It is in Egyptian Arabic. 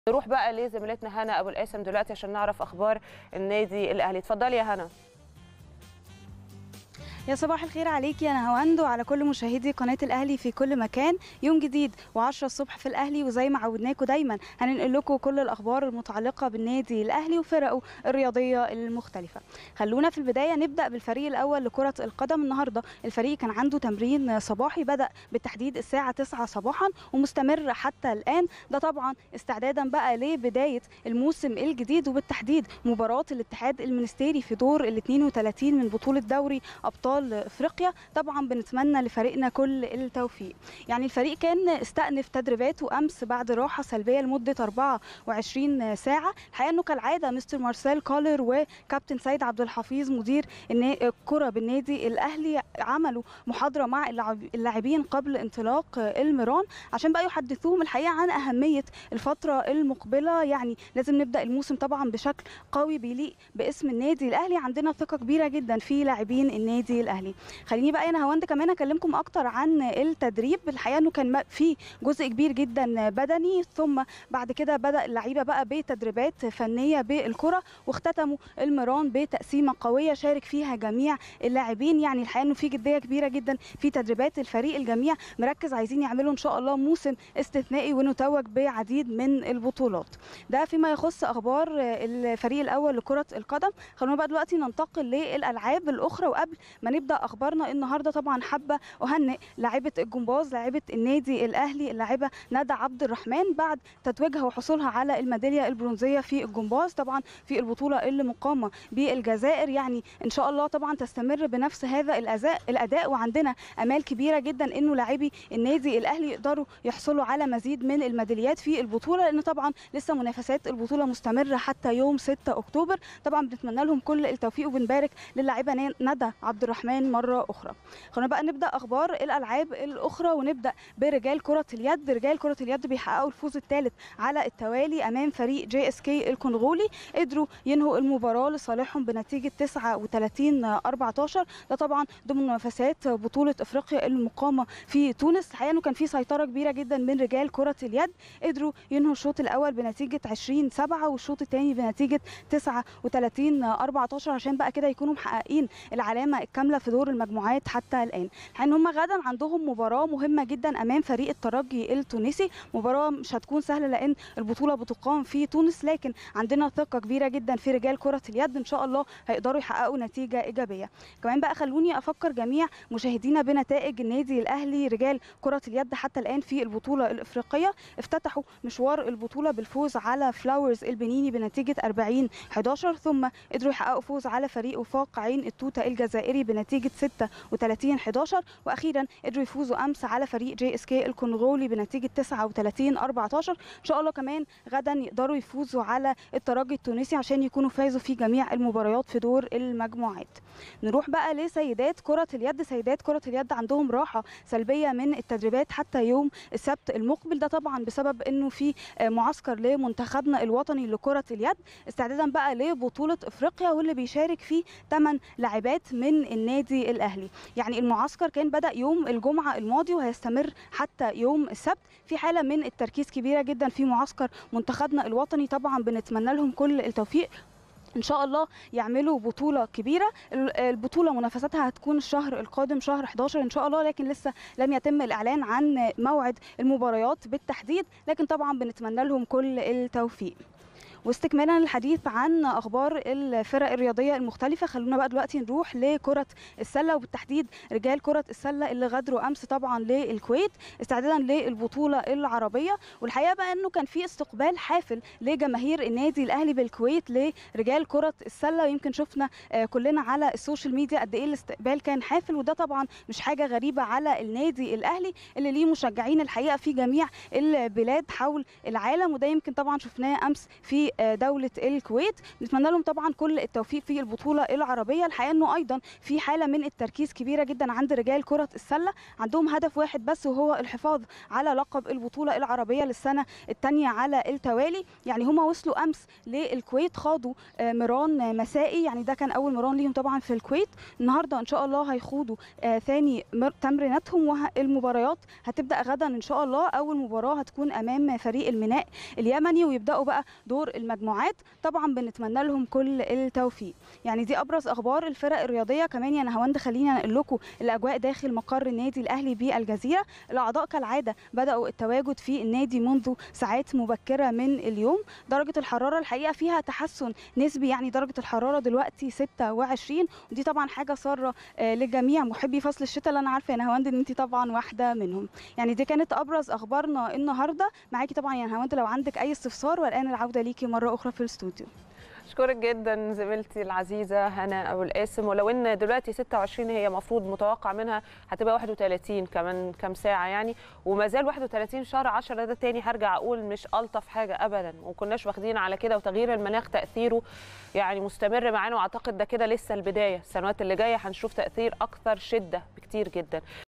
نروح بقى لزميلتنا هنا ابو القاسم دلوقتي عشان نعرف اخبار النادي الاهلي اتفضلي يا هنا يا صباح الخير عليكي انا هواند وعلى كل مشاهدي قناه الاهلي في كل مكان يوم جديد و10 الصبح في الاهلي وزي ما عودناكم دايما هننقل لكم كل الاخبار المتعلقه بالنادي الاهلي وفرقه الرياضيه المختلفه خلونا في البدايه نبدا بالفريق الاول لكره القدم النهارده الفريق كان عنده تمرين صباحي بدا بالتحديد الساعه 9 صباحا ومستمر حتى الان ده طبعا استعدادا بقى لبدايه الموسم الجديد وبالتحديد مباراه الاتحاد المنستيري في دور ال 32 من بطوله دوري ابطال ابطال افريقيا طبعا بنتمنى لفريقنا كل التوفيق يعني الفريق كان استأنف تدريباته امس بعد راحه سلبيه لمده 24 ساعه الحقيقه انه كالعاده مستر مارسيل كولر وكابتن سيد عبد الحفيظ مدير الكره بالنادي الاهلي عملوا محاضره مع اللاعبين قبل انطلاق المران عشان بقى يحدثوهم الحقيقه عن اهميه الفتره المقبله يعني لازم نبدا الموسم طبعا بشكل قوي بيليق باسم النادي الاهلي عندنا ثقه كبيره جدا في لاعبين النادي الاهلي خليني بقى انا هوند كمان اكلمكم اكتر عن التدريب الحقيقه انه كان في جزء كبير جدا بدني ثم بعد كده بدا اللعيبه بقى بتدريبات فنيه بالكره واختتموا المران بتقسيمه قويه شارك فيها جميع اللاعبين يعني الحقيقه انه في جديه كبيره جدا في تدريبات الفريق الجميع مركز عايزين يعملوا ان شاء الله موسم استثنائي ونتوج بعديد من البطولات ده فيما يخص اخبار الفريق الاول لكره القدم خلونا بقى دلوقتي ننتقل للالعاب الاخرى وقبل ما نبدا اخبارنا النهارده طبعا حابه اهنئ لاعبه الجمباز لاعبه النادي الاهلي اللاعبه ندى عبد الرحمن بعد تتويجها وحصولها على الميداليه البرونزيه في الجمباز طبعا في البطوله اللي مقامه بالجزائر يعني ان شاء الله طبعا تستمر بنفس هذا الاداء الاداء وعندنا امال كبيره جدا انه لاعبي النادي الاهلي يقدروا يحصلوا على مزيد من الميداليات في البطوله لان طبعا لسه منافسات البطوله مستمره حتى يوم 6 اكتوبر طبعا بنتمنى لهم كل التوفيق وبنبارك للاعبه ندى عبد الرحمن مره اخرى خلونا بقى نبدا اخبار الالعاب الاخرى ونبدا برجال كره اليد رجال كره اليد بيحققوا الفوز الثالث على التوالي امام فريق جي اس كي الكونغولي قدروا ينهوا المباراه لصالحهم بنتيجه 39 14 ده طبعا ضمن منافسات بطوله افريقيا المقامه في تونس الحقيقه انه كان في سيطره كبيره جدا من رجال كره اليد قدروا ينهوا الشوط الاول بنتيجه 20 7 والشوط الثاني بنتيجه 39 14 عشان بقى كده يكونوا محققين العلامه الكامله في دور المجموعات حتى الان ان هم غدا عندهم مباراه مهمه جدا امام فريق الترجي التونسي مباراه مش هتكون سهله لان البطوله بتقام في تونس لكن عندنا ثقه كبيره جدا في رجال كره اليد ان شاء الله هيقدروا يحققوا نتيجه ايجابيه كمان بقى خلوني افكر جميع مشاهدينا بنتائج النادي الاهلي رجال كره اليد حتى الان في البطوله الافريقيه افتتحوا مشوار البطوله بالفوز على فلاورز البنيني بنتيجه 40 11 ثم قدروا يحققوا فوز على فريق وفاق عين التوته الجزائري بنتيجه 36 11 واخيرا قدروا يفوزوا امس على فريق جي اس كي الكونغولي بنتيجه 39 14 ان شاء الله كمان غدا يقدروا يفوزوا على الترجي التونسي عشان يكونوا فازوا في جميع المباريات في دور المجموعات نروح بقى لسيدات كره اليد سيدات كره اليد عندهم راحه سلبيه من التدريبات حتى يوم السبت المقبل ده طبعا بسبب انه في معسكر لمنتخبنا الوطني لكره اليد استعدادا بقى لبطوله افريقيا واللي بيشارك فيه 8 لاعبات من النادي الاهلي يعني المعسكر كان بدا يوم الجمعه الماضي وهيستمر حتى يوم السبت في حاله من التركيز كبيره جدا في معسكر منتخبنا الوطني طبعا بنتمنى لهم كل التوفيق ان شاء الله يعملوا بطوله كبيره البطوله منافستها هتكون الشهر القادم شهر 11 ان شاء الله لكن لسه لم يتم الاعلان عن موعد المباريات بالتحديد لكن طبعا بنتمنى لهم كل التوفيق واستكمالا للحديث عن اخبار الفرق الرياضيه المختلفه خلونا بقى دلوقتي نروح لكره السله وبالتحديد رجال كره السله اللي غادروا امس طبعا للكويت استعدادا للبطوله العربيه والحقيقه بقى انه كان في استقبال حافل لجماهير النادي الاهلي بالكويت لرجال كره السله ويمكن شفنا كلنا على السوشيال ميديا قد ايه الاستقبال كان حافل وده طبعا مش حاجه غريبه على النادي الاهلي اللي ليه مشجعين الحقيقه في جميع البلاد حول العالم وده يمكن طبعا شفناه امس في دوله الكويت نتمنى لهم طبعا كل التوفيق في البطوله العربيه الحقيقه انه ايضا في حاله من التركيز كبيره جدا عند رجال كره السله عندهم هدف واحد بس وهو الحفاظ على لقب البطوله العربيه للسنه الثانيه على التوالي يعني هم وصلوا امس للكويت خاضوا مران مسائي يعني ده كان اول مران ليهم طبعا في الكويت النهارده ان شاء الله هيخوضوا ثاني تمريناتهم والمباريات هتبدا غدا ان شاء الله اول مباراه هتكون امام فريق الميناء اليمني ويبداوا بقى دور المجموعات طبعا بنتمنى لهم كل التوفيق يعني دي ابرز اخبار الفرق الرياضيه كمان يا نهاوند خلينا نقول لكم الاجواء داخل مقر النادي الاهلي بالجزيره الاعضاء كالعاده بداوا التواجد في النادي منذ ساعات مبكره من اليوم درجه الحراره الحقيقه فيها تحسن نسبي يعني درجه الحراره دلوقتي 26 ودي طبعا حاجه ساره لجميع محبي فصل الشتاء اللي انا عارفه يا نهاوند ان انت طبعا واحده منهم يعني دي كانت ابرز اخبارنا النهارده معاكي طبعا يا نهاوند لو عندك اي استفسار والان العوده ليكي مره اخرى في الاستوديو اشكرك جدا زميلتي العزيزه هنا ابو القاسم ولو ان دلوقتي 26 هي المفروض متوقع منها هتبقى 31 كمان كام ساعه يعني وما زال 31 شهر 10 ده تاني هرجع اقول مش الطف حاجه ابدا وما كناش واخدين على كده وتغيير المناخ تاثيره يعني مستمر معانا واعتقد ده كده لسه البدايه السنوات اللي جايه هنشوف تاثير اكثر شده بكتير جدا